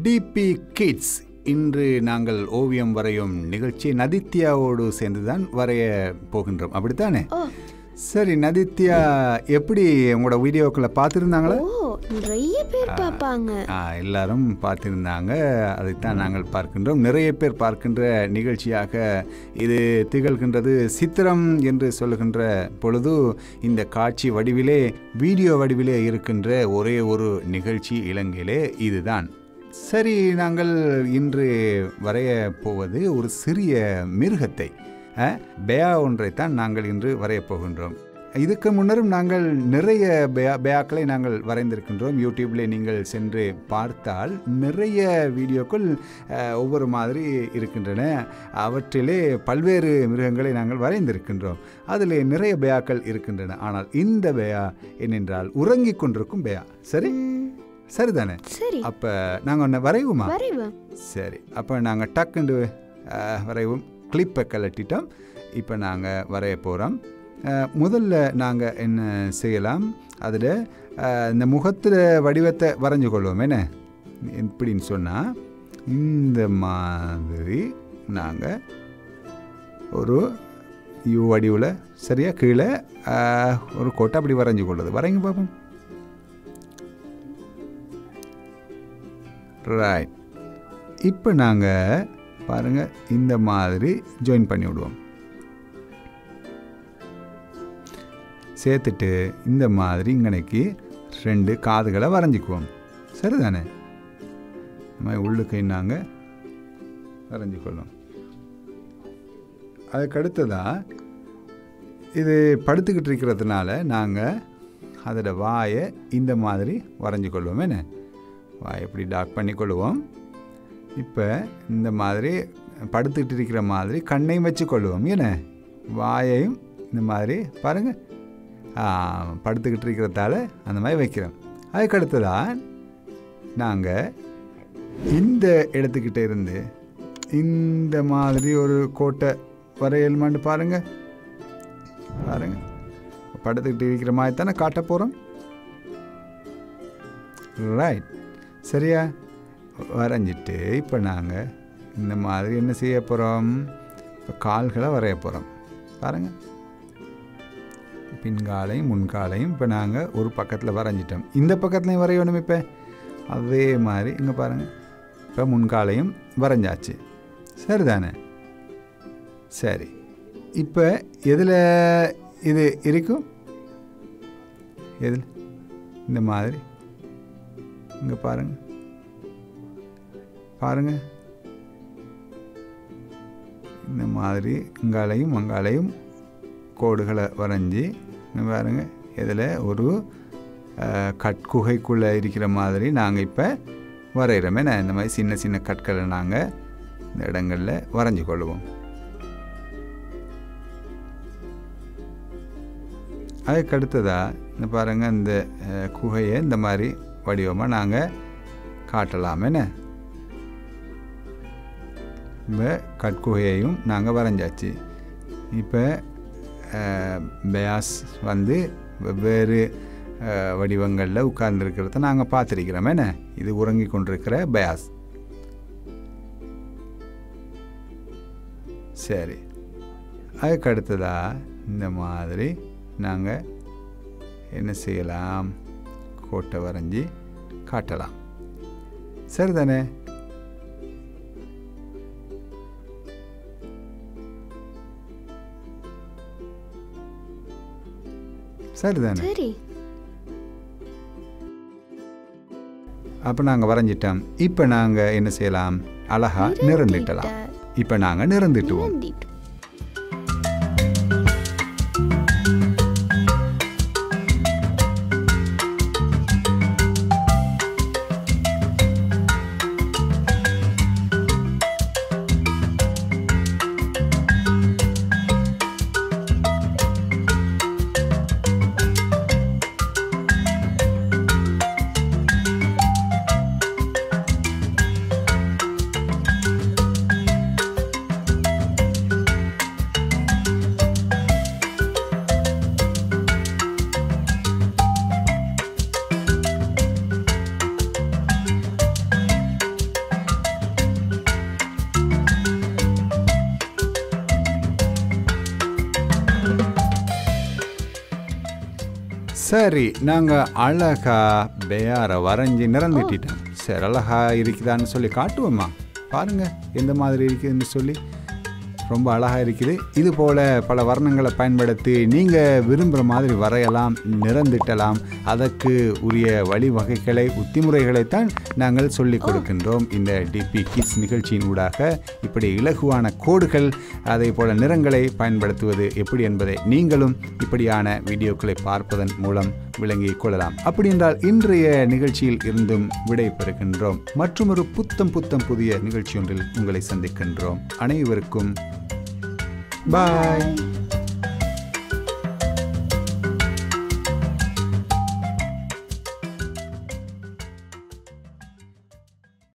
DP kids இன்று நாங்கள் ஓவியம் வரையும் நிகழ்ச்சி நதித்யாவோடு சேர்ந்துதான் வரைய போகின்றோம் அப்படித்தானே ஓ சரி நதித்யா எப்படி உங்களோட வீடியோக்களை பார்த்துருந்தாங்களா ஓ நிறைய பேர் பார்ப்பாங்க ஆ, எல்லாரும் பார்த்திருந்தாங்க அதைத்தான் நாங்கள் பார்க்கின்றோம் நிறைய பேர் பார்க்கின்ற நிகழ்ச்சியாக இது திகழ்கின்றது சித்திரம் என்று சொல்லுகின்ற பொழுது இந்த காட்சி வடிவிலே வீடியோ வடிவிலே இருக்கின்ற ஒரே ஒரு நிகழ்ச்சி இலங்கையிலே இதுதான் சரி நாங்கள் இன்று வரைய போவது ஒரு சிறிய மிருகத்தை அஹ், பெயா ஒன்றைத்தான் நாங்கள் இன்று வரையப் போகின்றோம் இதுக்கு முன்னரும் நாங்கள் நிறைய பெயா பெயாக்களை நாங்கள் வரைந்திருக்கின்றோம் யூடியூப்ல நீங்கள் சென்று பார்த்தால் நிறைய வீடியோக்கள் அஹ், ஒவ்வொரு மாதிரி இருக்கின்றன அவற்றிலே பல்வேறு மிருகங்களை நாங்கள் வரைந்திருக்கின்றோம் அதில் நிறைய பெயாக்கள் இருக்கின்றன ஆனால் இந்த பெயா என்னென்றால் உறங்கிக் கொண்டிருக்கும் பெயா சரி ம், சரிதானே சரி அப்போ நாங்கள் ஒன்று வரைவோமா வரைவேன் சரி அப்போ நாங்கள் டக்குண்டு அஹ், வரைவும் கிளிப்பை கலட்டிட்டோம் இப்போ நாங்கள் வரைய போகிறோம் முதல்ல நாங்கள் என்ன செய்யலாம் அதில் இந்த முகத்தில் வடிவத்தை வரைஞ்சு கொள்வோம் என்ன எப்படின்னு சொன்னால் இந்த மாதிரி நாங்கள் ஒரு யூ வடிவில் சரியாக கீழே அஹ், ஒரு கோட்டை அப்படி வரைஞ்சு கொள்ளுது வரைங்க பார்ப்போம் ரைட் இப்போ நாங்கள் பாருங்கள் இந்த மாதிரி ஜாயின் பண்ணி விடுவோம் சேர்த்துட்டு இந்த மாதிரி இங்கனைக்கு ரெண்டு காதுகளை வரைஞ்சிக்குவோம் சரிதானே இந்த மாதிரி உள்ளுக்கு நாங்கள் வரைஞ்சிக்கொள்ளும் அதுக்கு அடுத்ததாக இது படுத்துக்கிட்டு இருக்கிறதுனால நாங்கள் அதோட வாயை இந்த மாதிரி வரைஞ்சிக்கொள்வோம் என்ன வாயை இப்படி டாக் பண்ணிக்கொள்வோம் இப்போ இந்த மாதிரி படுத்துக்கிட்டு இருக்கிற மாதிரி கண்ணையும் வச்சுக்கொள்வோம் என்ன வாயையும் இந்த மாதிரி பாருங்கள் படுத்துக்கிட்டு இருக்கிறதால அந்த மாதிரி வைக்கிறோம் அதுக்கு அடுத்ததான் நாங்கள் இந்த இடத்துக்கிட்ட இருந்து இந்த மாதிரி ஒரு கோட்டை வரையலுமான்னு பாருங்க பாருங்க படுத்துக்கிட்டு இருக்கிற மாதிரி தானே காட்ட போகிறோம் ரைட் சரியா வரைஞ்சிட்டு இப்போ நாங்கள் இந்த மாதிரி என்ன செய்ய போகிறோம் இப்போ கால்களை வரைய போகிறோம் பாருங்கள் பின்காலையும் முன்காலையும் இப்போ நாங்கள் ஒரு பக்கத்தில் வரைஞ்சிட்டோம் இந்த பக்கத்துலையும் வரையணும் இப்போ அதே மாதிரி இங்கே பாருங்கள் இப்போ முன்காலையும் வரைஞ்சாச்சு சரிதானே சரி இப்போ எதில் இது இருக்கும் எதில் இந்த மாதிரி இங்கே பாருங்கள் பாருங்கள் இந்த மாதிரி இங்காலையும் அங்காலையும் கோடுகளை வரைஞ்சி இங்க பாருங்க இதில் ஒரு அஹ், கட்குகைக்குள்ளே இருக்கிற மாதிரி நாங்கள் இப்போ வரைகிறோம் ஏன்னா இந்த மாதிரி சின்ன சின்ன கற்களை நாங்கள் இந்த இடங்களில் வரைஞ்சி கொள்ளுவோம் அதுக்கு அடுத்ததாக இந்த பாருங்கள் இந்த அஹ், குகையை இந்த மாதிரி வடிவமாக நாங்கள் காட்டலாம் என்ன இப்போ கட்குகையையும் நாங்கள் வரைஞ்சாச்சு இப்போ பெயாஸ் வந்து வெவ்வேறு வடிவங்களில் உட்கார்ந்துருக்கிறத நாங்கள் பார்த்துருக்கிறோம் என்ன இது உறங்கி கொண்டிருக்கிற பெயாஸ் சரி அதுக்கு அடுத்ததாக இந்த மாதிரி நாங்கள் என்ன செய்யலாம் கோட்டை வரைஞ்சி காட்டலாம் சரிதானே சரிதானே சரி அப்போ நாங்கள் வரைஞ்சிட்டோம் இப்போ நாங்கள் என்ன செய்யலாம் அழகா நிறந்திட்டலாம் இப்போ நாங்கள் நிறந்திட்டுவோம் நிறந்திட்டு. சரி நாங்கள் அழகா பேயார வரைஞ்சி நிறந்துட்டிட்டோம் சரி அழகா இருக்குதான்னு சொல்லி காட்டுவோமா பாருங்க எந்த மாதிரி இருக்குதுன்னு சொல்லி ரொம்ப அழகாக இருக்குது இது போல் பல வர்ணங்களை பயன்படுத்தி நீங்கள் விரும்புகிற மாதிரி வரையலாம் நிறந்திட்டலாம் அதற்கு உரிய வழிவகைகளை உத்திமுறைகளைத்தான் நாங்கள் சொல்லிக் கொடுக்கின்றோம் இந்த டிபி கிட்ஸ் நிகழ்ச்சியின் ஊடாக இப்படி இலகுவான கோடுகள் அதே போல் நிறங்களை பயன்படுத்துவது எப்படி என்பதை நீங்களும் இப்படியான வீடியோக்களை பார்ப்பதன் மூலம் விளங்கிக் கொள்ளலாம் அப்படி என்றால் இன்றைய நிகழ்ச்சியில் இருந்தும் விடை பெறுகின்றோம் மற்றும் ஒரு புத்தம் புத்தம் புதிய நிகழ்ச்சி ஒன்றில் உங்களை சந்திக்கின்றோம் அனைவருக்கும் பாய்